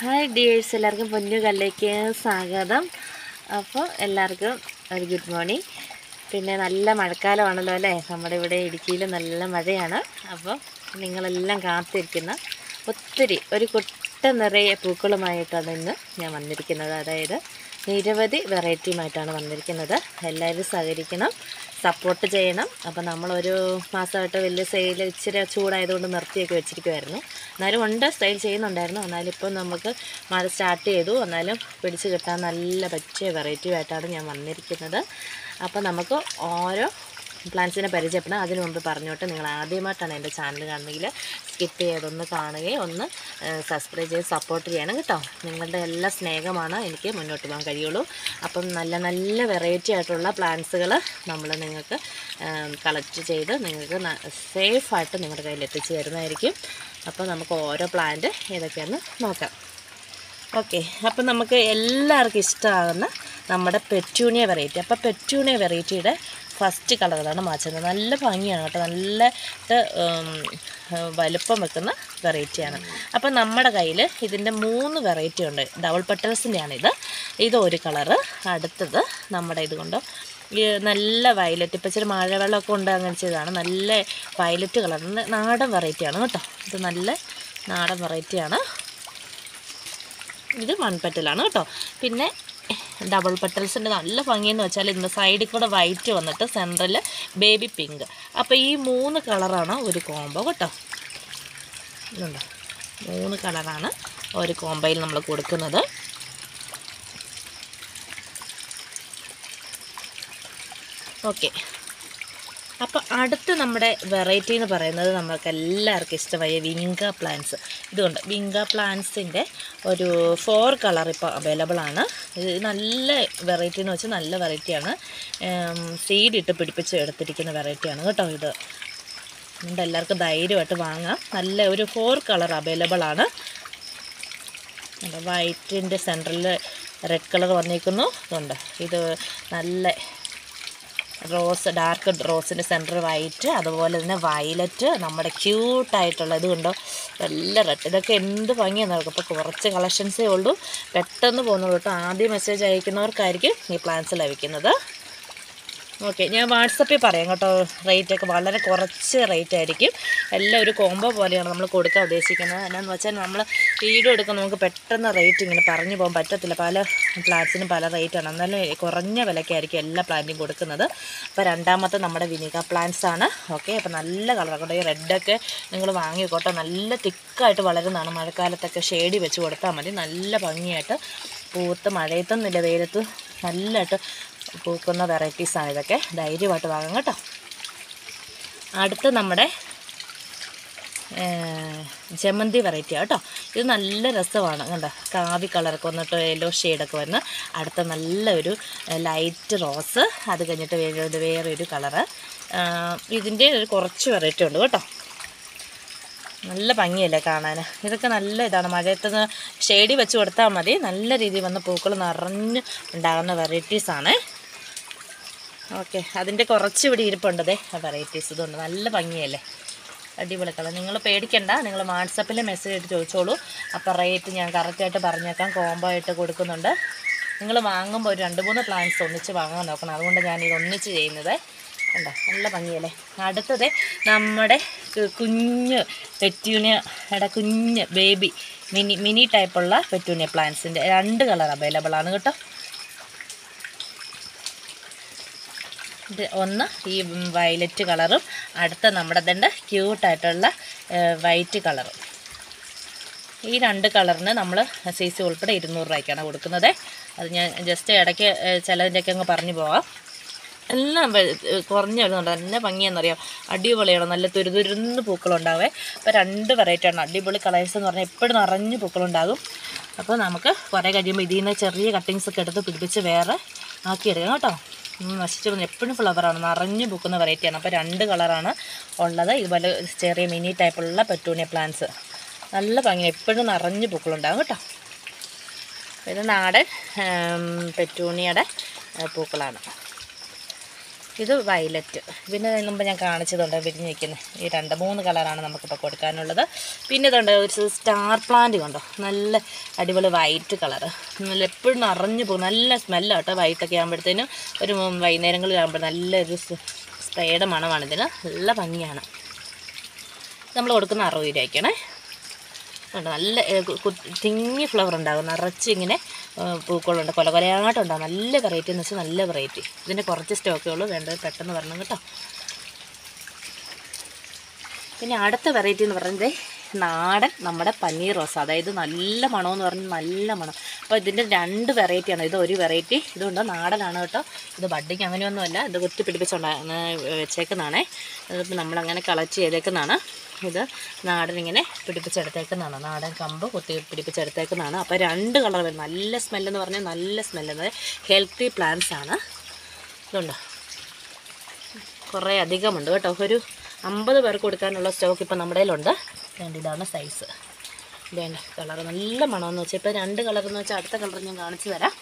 Hi dears എല്ലാവർക്കും പൊന്നു കല്ലേക്ക് സ്വാഗതം അപ്പോൾ എല്ലാവർക്കും ഒരു ഗുഡ് മോർണിംഗ് പിന്നെ നല്ല മഴക്കാലമാണല്ലോ അല്ലേ നമ്മുടെ ഇവിടെ ഇടുക്കിയിൽ നല്ല മഴയാണ് അപ്പോൾ നിങ്ങളെല്ലാം കാത്തിരിക്കുന്ന ഒത്തിരി ഒരു കുട്ട നിറയെ പൂക്കളുമായിട്ടാണ് ഇന്ന് ഞാൻ വന്നിരിക്കുന്നത് അതായത് നിരവധി വെറൈറ്റിയുമായിട്ടാണ് വന്നിരിക്കുന്നത് എല്ലാവരും സഹകരിക്കണം സപ്പോർട്ട് ചെയ്യണം അപ്പോൾ നമ്മളൊരു മാസമായിട്ട് വലിയ സെയിൽ ഇച്ചിരി ചൂടായതുകൊണ്ട് നിർത്തിയൊക്കെ വെച്ചിരിക്കുമായിരുന്നു എന്നാലും ഉണ്ട് സെയിൽ ചെയ്യുന്നുണ്ടായിരുന്നു എന്നാലും ഇപ്പം നമുക്ക് മഴ സ്റ്റാർട്ട് ചെയ്തു എന്നാലും പിടിച്ച് കിട്ടാൻ നല്ല പറ്റിയ വെറൈറ്റി ആയിട്ടാണ് ഞാൻ വന്നിരിക്കുന്നത് അപ്പോൾ നമുക്ക് ഓരോ പ്ലാന്റ്സിനെ പരിചയപ്പെടാം അതിനു മുമ്പ് പറഞ്ഞോട്ടെ നിങ്ങൾ ആദ്യമായിട്ടാണ് എൻ്റെ ചാനൽ കാണുന്നെങ്കിൽ സ്കിപ്പ് ചെയ്തൊന്ന് കാണുകയും ഒന്ന് സബ്സ്ക്രൈബ് ചെയ്ത് സപ്പോർട്ട് ചെയ്യണം കേട്ടോ നിങ്ങളുടെ എല്ലാ സ്നേഹമാണ് എനിക്ക് മുന്നോട്ട് പോകാൻ കഴിയുള്ളൂ അപ്പം നല്ല നല്ല വെറൈറ്റി ആയിട്ടുള്ള പ്ലാന്റ്സുകൾ നമ്മൾ നിങ്ങൾക്ക് കളക്ട് ചെയ്ത് നിങ്ങൾക്ക് സേഫായിട്ട് നിങ്ങളുടെ കയ്യിൽ എത്തിച്ച് തരുന്നതായിരിക്കും അപ്പോൾ നമുക്ക് ഓരോ പ്ലാന്റ് ഏതൊക്കെയാണെന്ന് നോക്കാം ഓക്കെ അപ്പം നമുക്ക് എല്ലാവർക്കും ഇഷ്ടമാകുന്ന നമ്മുടെ പെറ്റൂണിയ വെറൈറ്റി അപ്പോൾ പെറ്റൂണിയ വെറൈറ്റിയുടെ ഫസ്റ്റ് കളറുകളാണ് മാറ്റുന്നത് നല്ല ഭംഗിയാണ് കേട്ടോ നല്ല വലുപ്പം വെക്കുന്ന വെറൈറ്റിയാണ് അപ്പം നമ്മുടെ കയ്യിൽ ഇതിൻ്റെ മൂന്ന് വെറൈറ്റി ഉണ്ട് ഡബിൾ പെട്ടൽസിൻ്റെയാണ് ഇത് ഇത് ഒരു കളറ് അടുത്തത് നമ്മുടെ ഇതുകൊണ്ട് ഈ നല്ല വയലറ്റ് ഇപ്പം ഇച്ചിരി മഴവെള്ളമൊക്കെ ഉണ്ട് അങ്ങനെ ചെയ്തതാണ് നല്ല വയലറ്റ് കളർ നാടൻ വെറൈറ്റിയാണ് കേട്ടോ ഇത് നല്ല നാടൻ വെറൈറ്റിയാണ് ഇത് മൺപെറ്റലാണ് കേട്ടോ പിന്നെ ഡബിൾ പെറ്റൽസിൻ്റെ നല്ല ഭംഗിയെന്ന് വെച്ചാൽ ഇന്ന് സൈഡിൽ കൂടെ വൈറ്റ് വന്നിട്ട് സെൻട്രൽ ബേബി പിങ്ക് അപ്പോൾ ഈ മൂന്ന് കളറാണ് ഒരു കോംബോ കേട്ടോ ഇതുണ്ടോ മൂന്ന് കളറാണ് ഒരു കോംബോയിൽ നമ്മൾ കൊടുക്കുന്നത് ഓക്കെ അപ്പോൾ അടുത്ത നമ്മുടെ വെറൈറ്റി എന്ന് പറയുന്നത് നമ്മൾക്ക് എല്ലാവർക്കും ഇഷ്ടമായ വിങ്ക പ്ലാന്റ്സ് ഇതുകൊണ്ട് വിങ്ക പ്ലാന്റ്സിൻ്റെ ഒരു ഫോർ കളർ ഇപ്പോൾ അവൈലബിൾ ആണ് ഇത് നല്ല വെറൈറ്റി എന്ന് വെച്ചാൽ നല്ല വെറൈറ്റിയാണ് സീഡ് ഇട്ട് പിടിപ്പിച്ച് എടുത്തിരിക്കുന്ന വെറൈറ്റിയാണ് കേട്ടോ ഇത് അതുകൊണ്ട് എല്ലാവർക്കും ധൈര്യമായിട്ട് വാങ്ങാം നല്ല ഒരു ഫോർ കളർ അവൈലബിൾ ആണ് വൈറ്റിൻ്റെ സെൻറ്ററിൽ റെഡ് കളർ വന്നിരിക്കുന്നു ഇതുണ്ട് ഇത് നല്ല റോസ് ഡാർക്ക് റോസിൻ്റെ സെൻറ്റർ വൈറ്റ് അതുപോലെ തന്നെ വയലറ്റ് നമ്മുടെ ക്യൂട്ടായിട്ടുള്ള ഇത് കണ്ടോ നല്ല റെഡ് ഇതൊക്കെ എന്ത് ഭംഗിയാണ് നടക്കും അപ്പോൾ കുറച്ച് കളക്ഷൻസേ ഉള്ളൂ പെട്ടെന്ന് പോകുന്നുള്ളൂ കേട്ടോ ആദ്യം മെസ്സേജ് അയക്കുന്നവർക്കായിരിക്കും ഈ പ്ലാൻസ് ലഭിക്കുന്നത് ഓക്കെ ഞാൻ വാട്സപ്പിൽ പറയാം കേട്ടോ റേറ്റൊക്കെ വളരെ കുറച്ച് റേറ്റ് ആയിരിക്കും എല്ലാം ഒരു കോംബോ പോലെയാണ് നമ്മൾ കൊടുക്കാൻ ഉദ്ദേശിക്കുന്നത് എന്നാന്ന് വെച്ചാൽ നമ്മൾ വീഡിയോ എടുക്കാൻ നമുക്ക് പെട്ടെന്ന് റേറ്റ് ഇങ്ങനെ പറഞ്ഞു പോകാൻ പറ്റത്തില്ല പല പ്ലാന്റ്സിനും പല റേറ്റാണ് എന്നാലും കുറഞ്ഞ വിലയ്ക്കായിരിക്കും എല്ലാ പ്ലാന്റും കൊടുക്കുന്നത് അപ്പോൾ രണ്ടാമത്തെ നമ്മുടെ വിനിക പ്ലാന്റ്സ് ആണ് ഓക്കെ അപ്പോൾ നല്ല കളറാണ് ഈ റെഡൊക്കെ നിങ്ങൾ വാങ്ങിക്കോട്ടെ നല്ല തിക്കായിട്ട് വളരുന്നതാണ് മഴക്കാലത്തൊക്കെ ഷെയ്ഡി വെച്ച് കൊടുത്താൽ മതി നല്ല ഭംഗിയായിട്ട് പൂത്ത് മഴയത്തൊന്നുമില്ല വെയിലത്ത് നല്ലതായിട്ട് പൂക്കുന്ന വെറൈറ്റീസാണ് ഇതൊക്കെ ധൈര്യമായിട്ട് വാങ്ങാം കേട്ടോ അടുത്ത് നമ്മുടെ ജമന്തി വെറൈറ്റിയാണ് കേട്ടോ ഇത് നല്ല രസമാണ് കണ്ടോ കാവി കളറൊക്കെ വന്നിട്ട് യെല്ലോ ഷെയ്ഡൊക്കെ വന്ന് അടുത്ത നല്ലൊരു ലൈറ്റ് റോസ് അത് കഴിഞ്ഞിട്ട് വേറെ വേറെ ഒരു കളറ് ഇതിൻ്റെ ഒരു കുറച്ച് വെറൈറ്റി ഉണ്ട് കേട്ടോ നല്ല ഭംഗിയല്ലേ കാണാൻ ഇതൊക്കെ നല്ല ഇതാണ് മഴയത്ത് ഷെയ്ഡി വെച്ച് കൊടുത്താൽ മതി നല്ല രീതിയിൽ വന്ന് പൂക്കൾ നിറഞ്ഞ് ഉണ്ടാകുന്ന വെറൈറ്റീസാണ് ഓക്കെ അതിൻ്റെ കുറച്ച് ഇവിടെ ഇരിപ്പുണ്ടതേ ആ വെറൈറ്റീസ് ഇതുണ്ട് നല്ല ഭംഗിയല്ലേ അടിപൊളി കളർ നിങ്ങൾ പേടിക്കണ്ട നിങ്ങൾ വാട്സപ്പിൽ മെസ്സേജ് ഇട്ട് ചോദിച്ചോളൂ അപ്പോൾ റേറ്റ് ഞാൻ കറക്റ്റായിട്ട് പറഞ്ഞേക്കാം കോംബോ ആയിട്ട് കൊടുക്കുന്നുണ്ട് നിങ്ങൾ വാങ്ങുമ്പോൾ ഒരു രണ്ട് മൂന്ന് പ്ലാന്റ്സ് ഒന്നിച്ച് വാങ്ങാൻ നോക്കണം അതുകൊണ്ട് ഞാൻ ഇത് ഒന്നിച്ച് ചെയ്യുന്നത് കണ്ടോ നല്ല ഭംഗിയല്ലേ അടുത്തത് നമ്മുടെ കുഞ്ഞ് പെറ്റ്യൂണിയുടെ കുഞ്ഞ് ബേബി മിനി മിനി ടൈപ്പുള്ള പെറ്റ്യൂണിയ പ്ലാന്റ്സിൻ്റെ രണ്ട് കളർ അവൈലബിൾ ആണ് കേട്ടോ ഇത് ഒന്ന് ഈ വയലറ്റ് കളറും അടുത്ത നമ്മുടെ ഇതുണ്ട് ക്യൂട്ടായിട്ടുള്ള വൈറ്റ് കളറും ഈ രണ്ട് കളറിന് നമ്മൾ സി സി ഉൾപ്പെടെ ഇരുന്നൂറ് രൂപയ്ക്കാണ് കൊടുക്കുന്നത് അത് ഞാൻ ജസ്റ്റ് ഇടയ്ക്ക് ചിലതിൻ്റെയൊക്കെ അങ്ങ് പറഞ്ഞു പോവാം എല്ലാം കുറഞ്ഞ വരുന്നുണ്ട് നല്ല ഭംഗിയാണെന്നറിയാം അടിപൊളിയാണ് നല്ല തുരുതുരുന്ന് പൂക്കളുണ്ടാവേ അപ്പോൾ രണ്ട് വെറൈറ്റിയാണ് അടിപൊളി കളേഴ്സ് എന്ന് പറഞ്ഞാൽ എപ്പോഴും നിറഞ്ഞ് പൂക്കളുണ്ടാകും അപ്പോൾ നമുക്ക് കുറേ കഴിയുമ്പോൾ ഇതിൽ നിന്ന് ചെറിയ കട്ടിങ്സ് ഒക്കെ എടുത്ത് പിടിപ്പിച്ച് വേറെ ആക്കിയെടുക്കാം കേട്ടോ നശിച്ചു പോകുന്ന എപ്പോഴും ഫ്ലവറാണ് നിറഞ്ഞു പൂക്കുന്ന വെറൈറ്റിയാണ് അപ്പോൾ രണ്ട് കളറാണ് ഉള്ളത് ഇതുപോലെ ചെറിയ മിനി ടൈപ്പുള്ള പെറ്റൂണിയ പ്ലാന്റ്സ് നല്ല ഭംഗി എപ്പോഴും നിറഞ്ഞു പൂക്കളുണ്ടാകും കേട്ടോ ഇത് നാടൻ പെറ്റൂണിയുടെ പൂക്കളാണ് ഇത് വയലറ്റ് പിന്നെ അതിന് മുമ്പ് ഞാൻ കാണിച്ചതുണ്ട് വിരിഞ്ഞ് നിൽക്കുന്നത് ഈ രണ്ട് മൂന്ന് കളറാണ് നമുക്കിപ്പോൾ കൊടുക്കാനുള്ളത് പിന്നെ ഇതുണ്ട് ഒരു സ്റ്റാർ പ്ലാന്റ് കണ്ടോ നല്ല അടിപൊളി വൈറ്റ് കളറ് നല്ല എപ്പോഴും നിറഞ്ഞു പോകും നല്ല സ്മെല്ലാണ് കേട്ടോ വൈറ്റൊക്കെ ആകുമ്പോഴത്തേനും ഒരു വൈകുന്നേരങ്ങളിൽ ആകുമ്പോൾ നല്ലൊരു സ്പ്രേയുടെ മണമാണ് ഇതിന് നല്ല ഭംഗിയാണ് നമ്മൾ കൊടുക്കുന്ന അറുപത് രൂപയ്ക്കാണേ ഉണ്ട് നല്ല ഏ, കു- കു- തിങ്ങി ഫ്ലവർ ഉണ്ടാകും നിറച്ച് ഇങ്ങനെ ഏ, പൂക്കളുണ്ട് കൊല കൊലയായിട്ടുണ്ടാകും നല്ല വെറൈറ്റി എന്ന് വെച്ചാൽ നല്ല വെറൈറ്റി ഇതിൻ്റെ കുറച്ച് സ്റ്റോക്കേ ഉള്ളൂ വേണ്ടത് പെട്ടെന്ന് വരണം കേട്ടോ പിന്നെ അടുത്ത വെറൈറ്റി എന്ന് പറയുന്നത് നാടൻ നമ്മുടെ പനീർ റോസ് അതായത് നല്ല മണമെന്ന് പറഞ്ഞാൽ നല്ല മണം അപ്പോൾ ഇതിൻ്റെ രണ്ട് വെറൈറ്റിയാണ് ഇത് ഒരു വെറൈറ്റി ഇതുണ്ട് നാടനാണ് കേട്ടോ ഇത് ബഡ്ഡിങ് അങ്ങനെയൊന്നുമല്ല ഇത് കുത്തി പിടിപ്പിച്ചുണ്ടാ വെച്ചേക്കുന്നതാണേ ഇതിപ്പോൾ നമ്മളങ്ങനെ കളക്ട് ചെയ്തേക്കുന്നതാണ് ഇത് നാടൻ ഇങ്ങനെ പിടിപ്പിച്ചെടുത്തേക്കുന്നതാണ് നാടൻ കമ്പ് കുത്തി പിടിപ്പിച്ചെടുത്തേക്കുന്നതാണ് അപ്പോൾ രണ്ട് കളർ വരും നല്ല സ്മെല്ലെന്ന് പറഞ്ഞാൽ നല്ല സ്മെല്ല് ഹെൽത്തി പ്ലാന്റ്സ് ആണ് ഇതുണ്ടോ കുറേ അധികമുണ്ട് കേട്ടോ ഒരു അമ്പത് പേർക്ക് കൊടുക്കാനുള്ള സ്റ്റോക്ക് ഇപ്പം നമ്മുടെ കയ്യിലുണ്ട് വേണ്ട ഇതാണ് സൈസ് വേണ്ട കളർ നല്ല മണമെന്ന് വെച്ചാൽ ഇപ്പോൾ രണ്ട് കളർ എന്ന് വെച്ചാൽ അടുത്ത കളർ ഞാൻ കാണിച്ചു തരാം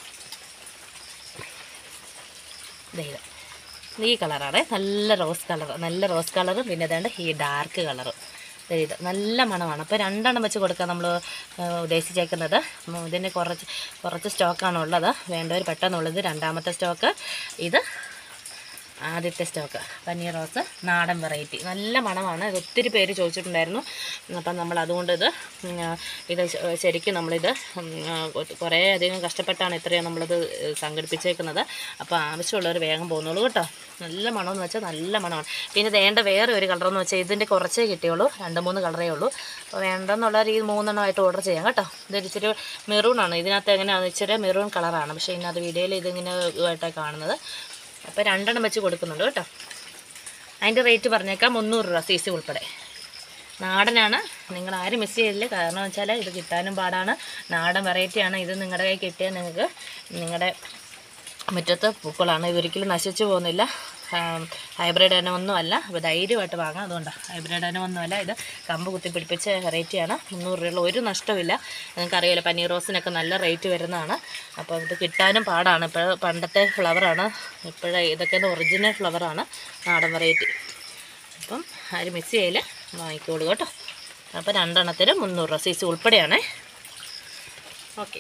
ദേ ഇത് ഈ കളറാണ് നല്ല റോസ് കളർ നല്ല റോസ് കളറും പിന്നെ ഇതാണ്ട് ഈ ഡാർക്ക് കളറും ഇത് നല്ല മണമാണ് അപ്പോൾ രണ്ടെണ്ണം വെച്ച് കൊടുക്കാൻ നമ്മൾ ഉദ്ദേശിച്ചേക്കുന്നത് ഉം, ഇതിന് കുറച്ച് കുറച്ച് സ്റ്റോക്കാണ് ഉള്ളത് വേണ്ടവർ പെട്ടെന്നുള്ളത് രണ്ടാമത്തെ സ്റ്റോക്ക് ഇത് ആദ്യത്തെ സ്റ്റോക്ക് പനീർ റോസ് നാടൻ വെറൈറ്റി നല്ല മണമാണ് ഇത് ഒത്തിരി പേര് ചോദിച്ചിട്ടുണ്ടായിരുന്നു അപ്പം നമ്മൾ അതുകൊണ്ട് ഇത് ഉം, ആ, ഇത് ശ- ശരിക്കും നമ്മളിത് ഉം, ആ, കൊ- കുറേ അധികം കഷ്ടപ്പെട്ടാണ് ഇത്രയും നമ്മളിത് സംഘടിപ്പിച്ചേക്കുന്നത് അപ്പോൾ ആവശ്യമുള്ളവർ വേഗം പോകുന്നുള്ളൂ കേട്ടോ നല്ല മണമെന്ന് വെച്ചാൽ നല്ല മണമാണ് പിന്നെ വേണ്ട വേറെ ഒരു കളറെന്ന് വെച്ചാൽ ഇതിൻ്റെ കുറച്ചേ കിട്ടിയുള്ളൂ രണ്ട് മൂന്ന് കളറേ ഉള്ളൂ അപ്പോൾ വേണ്ടെന്നുള്ളവർ ഈ മൂന്നെണ്ണമായിട്ട് ഓർഡർ ചെയ്യാം കേട്ടോ ഇതൊരു ഇച്ചിരി മെറൂണാണ് ഇതിനകത്ത് എങ്ങനെയാണ് ഇച്ചിരി മെറൂൺ കളറാണ് പക്ഷേ ഇതിനകത്ത് വീഡിയോയിൽ ഇതിങ്ങനെ ഇതായിട്ടാണ് കാണുന്നത് അപ്പോൾ രണ്ടെണ്ണം വെച്ച് കൊടുക്കുന്നുണ്ട് കേട്ടോ അതിൻ്റെ റേറ്റ് പറഞ്ഞേക്കാം മുന്നൂറ് രൂപ സി സി ഉൾപ്പെടെ നാടനാണ് നിങ്ങൾ ആരും മിസ് ചെയ്തില്ല കാരണം വെച്ചാൽ ഇത് കിട്ടാനും പാടാണ് നാടൻ വെറൈറ്റിയാണ് ഇത് നിങ്ങളുടെ കയ്യിൽ കിട്ടിയാൽ നിങ്ങൾക്ക് നിങ്ങളുടെ മുറ്റത്ത് പൂക്കളാണ് ഇതൊരിക്കലും നശിച്ചു പോകുന്നില്ല ഹൈബ്രിഡ് ഇനമൊന്നുമല്ല അപ്പോൾ ധൈര്യമായിട്ട് വാങ്ങാം അതുകൊണ്ടാണ് ഹൈബ്രിഡ് ഇനമൊന്നുമല്ല ഇത് കമ്പ് കുത്തി പിടിപ്പിച്ച വെറൈറ്റിയാണ് മുന്നൂറ് രൂപയുള്ള ഒരു നഷ്ടമില്ല നിങ്ങൾക്കറിയാലോ പനീർ റോസിനൊക്കെ നല്ല റേറ്റ് വരുന്നതാണ് അപ്പോൾ ഇത് കിട്ടാനും പാടാണ് ഇപ്പോൾ പണ്ടത്തെ ഫ്ലവറാണ് ഇപ്പോഴേ ഇതൊക്കെ ഒറിജിനൽ ഫ്ലവറാണ് നാടൻ വെറൈറ്റി അപ്പം ആരും മിസ് ചെയ്യില്ല വാങ്ങിക്കോളൂ കേട്ടോ അപ്പോൾ രണ്ടെണ്ണത്തിന് മുന്നൂറ് രൂപ സി സി ഉൾപ്പെടെയാണേ ഓക്കെ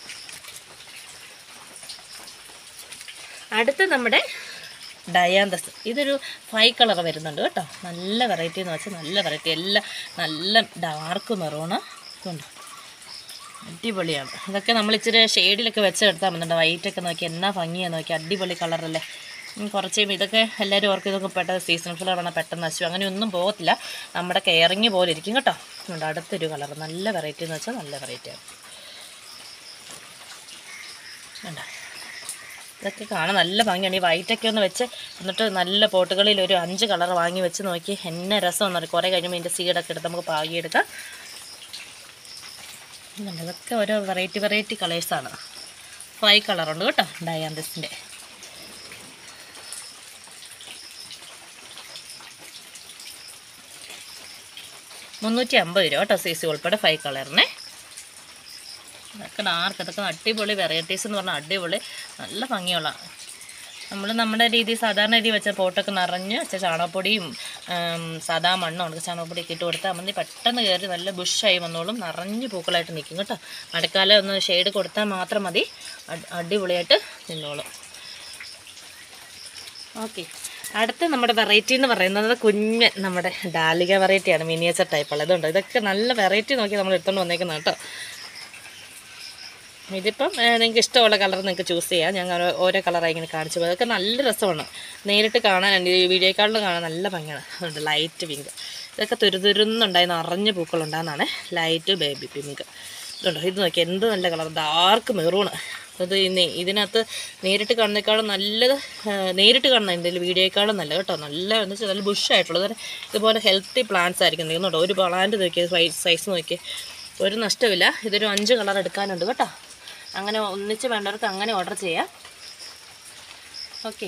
അടുത്ത നമ്മുടെ ഡയാന്തസ് ഇതൊരു ഫൈവ് കളർ വരുന്നുണ്ട് കേട്ടോ നല്ല വെറൈറ്റി എന്ന് വെച്ചാൽ നല്ല വെറൈറ്റി എല്ലാം നല്ല ഡാർക്ക് മെറൂണ് ഇതുണ്ട് അടിപൊളിയാണ് ഇതൊക്കെ നമ്മൾ ഇച്ചിരി ഷെയ്ഡിലൊക്കെ വെച്ച് എടുത്താൽ മതി വൈറ്റൊക്കെ നോക്കി എന്നാ ഭംഗിയാണ് നോക്കി അടിപൊളി കളറല്ലേ ഉം, കുറച്ച് ഇതൊക്കെ എല്ലാവരും ഓർക്കും ഇതൊക്കെ പെട്ടെന്ന് സീസൺ ഫ്ലവറാണ് പെട്ടെന്ന് നശിച്ചു അങ്ങനെയൊന്നും പോകത്തില്ല നമ്മുടെ കെയറിങ് പോലെ ഇരിക്കും കേട്ടോ ഉണ്ട് അടുത്തൊരു കളർ നല്ല വെറൈറ്റി എന്ന് വെച്ചാൽ നല്ല വെറൈറ്റിയാണ് കണ്ടോ ഇതൊക്കെ കാണാൻ നല്ല ഭംഗിയാണ് ഈ വൈറ്റൊക്കെ ഒന്ന് വെച്ച് എന്നിട്ട് നല്ല പോട്ടുകളിൽ ഒരു അഞ്ച് കളർ വാങ്ങി വെച്ച് നോക്കി എന്നെ രസമെന്ന് പറയും കുറേ കഴിയുമ്പോൾ ഇതിൻ്റെ സീഡൊക്കെ എടുത്ത് നമുക്ക് പാകിയെടുക്കാം ഇതുണ്ട്. ഇതൊക്കെ ഓരോ വെറൈറ്റി വെറൈറ്റി കളേഴ്സാണ് ഫൈവ് കളറുണ്ട് കേട്ടോ ഡയാന്തസിൻ്റെ മുന്നൂറ്റി അമ്പത് രൂപ കേട്ടോ സി സി ഉൾപ്പെടെ ഫൈവ് കളറിനെ ഇതൊക്കെ ഡാർക്ക് ഇതൊക്കെ അടിപൊളി വെറൈറ്റീസ് എന്ന് പറഞ്ഞാൽ അടിപൊളി നല്ല ഭംഗിയുള്ള നമ്മൾ നമ്മുടെ രീതി സാധാരണ രീതി വെച്ച പോട്ടൊക്കെ നിറഞ്ഞ് വെച്ച ചാണകപ്പൊടിയും ഉം, സാധാ മണ്ണും ഉണക്ക ചാണകപ്പൊടിയൊക്കെ ഇട്ട് കൊടുത്താൽ മതി പെട്ടെന്ന് കയറി നല്ല ബുഷായി വന്നോളും നിറഞ്ഞ് പൂക്കളായിട്ട് നിൽക്കും കേട്ടോ മഴക്കാലം ഒന്ന് ഷെയ്ഡ് കൊടുത്താൽ മാത്രം മതി അടി- അടിപൊളിയായിട്ട് നിന്നോളും ഓക്കെ അടുത്ത നമ്മുടെ വെറൈറ്റി എന്ന് പറയുന്നത് കുഞ്ഞ് നമ്മുടെ ഡാലിക വെറൈറ്റിയാണ് മിനിയേച്ചർ ടൈപ്പുള്ളത് ഇതുണ്ട് ഇതൊക്കെ നല്ല വെറൈറ്റി നോക്കി നമ്മൾ എടുത്തുകൊണ്ട് വന്നേക്കുന്നത് കേട്ടോ ഇതിപ്പം നിങ്ങൾക്ക് ഇഷ്ടമുള്ള കളർ നിങ്ങൾക്ക് ചൂസ് ചെയ്യാം ഞാൻ ഓരോ- ഓരോ കളറായി ഇങ്ങനെ കാണിച്ചു പോകും അതൊക്കെ നല്ല രസമാണ് നേരിട്ട് കാണാൻ ഈ വീഡിയോക്കാളിൽ കാണാൻ നല്ല ഭംഗിയാണ് അതുണ്ട് ലൈറ്റ് പിങ്ക് ഇതൊക്കെ തുരുതുരുന്നുണ്ടായി നിറഞ്ഞ പൂക്കളുണ്ടാകുന്നതാണ് ലൈറ്റ് ബേബി പിങ്ക് ഇതുണ്ടോ ഇത് നോക്കി എന്ത് നല്ല കളർ ഡാർക്ക് മെറൂണ് അത് ഇന്ന് ഇതിനകത്ത് നേരിട്ട് കാണുന്നേക്കാളും നല്ലത് ആ, നേരിട്ട് കാണുന്ന എന്തെങ്കിലും വീഡിയോയേക്കാളും നല്ല കേട്ടോ നല്ല എന്ന് വെച്ചാൽ നല്ല ബുഷായിട്ടുള്ളത് ഇതുപോലെ ഹെൽത്തി പ്ലാന്റ്സ് ആയിരിക്കും നിന്നുണ്ടോ ഒരു പ്ലാന്റ് നോക്കിയത് സൈസ് നോക്കി ഒരു നഷ്ടമില്ല ഇതൊരു അഞ്ച് കളർ എടുക്കാനുണ്ട് കേട്ടോ അങ്ങനെ ഒന്നിച്ച് വേണ്ടവർക്ക് അങ്ങനെ ഓർഡർ ചെയ്യാം ഓക്കെ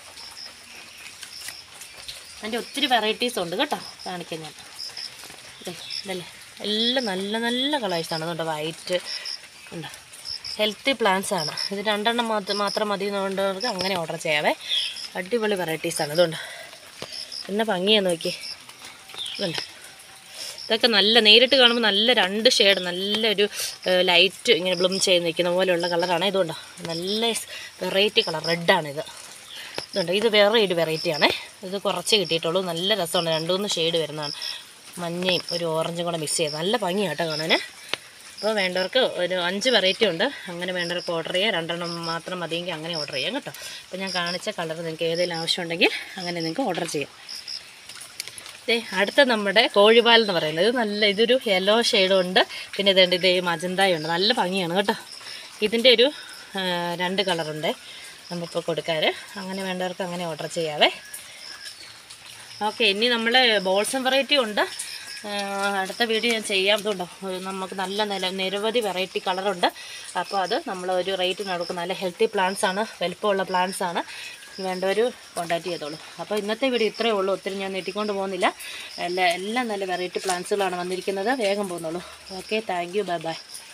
അതിൻ്റെ ഒത്തിരി വെറൈറ്റീസ് ഉണ്ട് കേട്ടോ കാണിക്കാൻ ഞാൻ ദേ, ഇതല്ലേ എല്ലാം നല്ല നല്ല കളേഴ്സാണ് അതുകൊണ്ട് വൈറ്റ് ഉണ്ട് ഹെൽത്തി പ്ലാന്റ്സ് ആണ് ഇത് രണ്ടെണ്ണം മാത്രം മാത്രം മതി എന്നുള്ളവർക്ക് അങ്ങനെ ഓർഡർ ചെയ്യാവേ അടിപൊളി വെറൈറ്റീസാണ് ഇതുകൊണ്ട് എന്നെ ഭംഗിയാന്ന് നോക്കി ഇതുണ്ട് ഇതൊക്കെ നല്ല നേരിട്ട് കാണുമ്പോൾ നല്ല രണ്ട് ഷെയ്ഡ് നല്ലൊരു ലൈറ്റ് ഇങ്ങനെ ബ്ലൂം ചെയ്ത് നിൽക്കുന്ന പോലെയുള്ള കളറാണ് ഇതുകൊണ്ട് നല്ല വെറൈറ്റി കളർ റെഡാണിത് ഇതുണ്ട് ഇത് വേറെ ഒരു വെറൈറ്റിയാണ് ഇത് കുറച്ച് കിട്ടിയിട്ടുള്ളൂ നല്ല രസമാണ് രണ്ട് മൂന്ന് ഷെയ്ഡ് വരുന്നതാണ് മഞ്ഞയും ഒരു ഓറഞ്ചും കൂടെ മിക്സ് ചെയ്ത് നല്ല ഭംഗിയാട്ടോ കാണാൻ അപ്പോൾ വേണ്ടവർക്ക് ഒരു അഞ്ച് വെറൈറ്റി ഉണ്ട് അങ്ങനെ വേണ്ടവർക്ക് ഓർഡർ ചെയ്യാം രണ്ടെണ്ണം മാത്രം മതിയെങ്കിൽ അങ്ങനെ ഓർഡർ ചെയ്യാം കേട്ടോ അപ്പോൾ ഞാൻ കാണിച്ച കളർ നിങ്ങൾക്ക് ഏതെങ്കിലും ആവശ്യമുണ്ടെങ്കിൽ അങ്ങനെ നിങ്ങൾക്ക് ഓർഡർ ചെയ്യാം ദേ അടുത്ത നമ്മുടെ കോഴിപാൽ എന്ന് പറയുന്നത് ഇത് നല്ല ഇതൊരു യെല്ലോ ഷെയ്ഡും ഉണ്ട് പിന്നെ ഇതുണ്ട് ഇത് മജന്തായും ഉണ്ട് നല്ല ഭംഗിയാണ് കേട്ടോ ഇതിൻ്റെ ഒരു ആ, രണ്ട് കളറുണ്ട് നമ്മളിപ്പോൾ കൊടുക്കാറ് അങ്ങനെ വേണ്ടവർക്ക് അങ്ങനെ ഓർഡർ ചെയ്യാവേ ഓക്കെ ഇനി നമ്മൾ ബോൾസം വെറൈറ്റി ഉണ്ട് ആ, അടുത്ത വീഡിയോ ഞാൻ ചെയ്യാം ഇതുണ്ടോ ഇത് നമുക്ക് നല്ല നില നിരവധി വെറൈറ്റി കളറുണ്ട് അപ്പോൾ അത് നമ്മൾ ഒരു റേറ്റിന് കൊടുക്കും നല്ല ഹെൽത്തി പ്ലാന്റ്സ് ആണ് വലിപ്പമുള്ള പ്ലാന്റ്സ് ആണ് വേണ്ടവർ കോൺടാക്ട് ചെയ്തോളൂ അപ്പോൾ ഇന്നത്തെ വീഡിയോ ഇത്രയേ ഉള്ളൂ ഒത്തിരി ഞാൻ നീട്ടിക്കൊണ്ട് പോകുന്നില്ല എല്ലാ എല്ലാം നല്ല വെറൈറ്റി പ്ലാന്റ്സുകളാണ് വന്നിരിക്കുന്നത് വേഗം പോകുന്നുള്ളൂ okay thank you bye by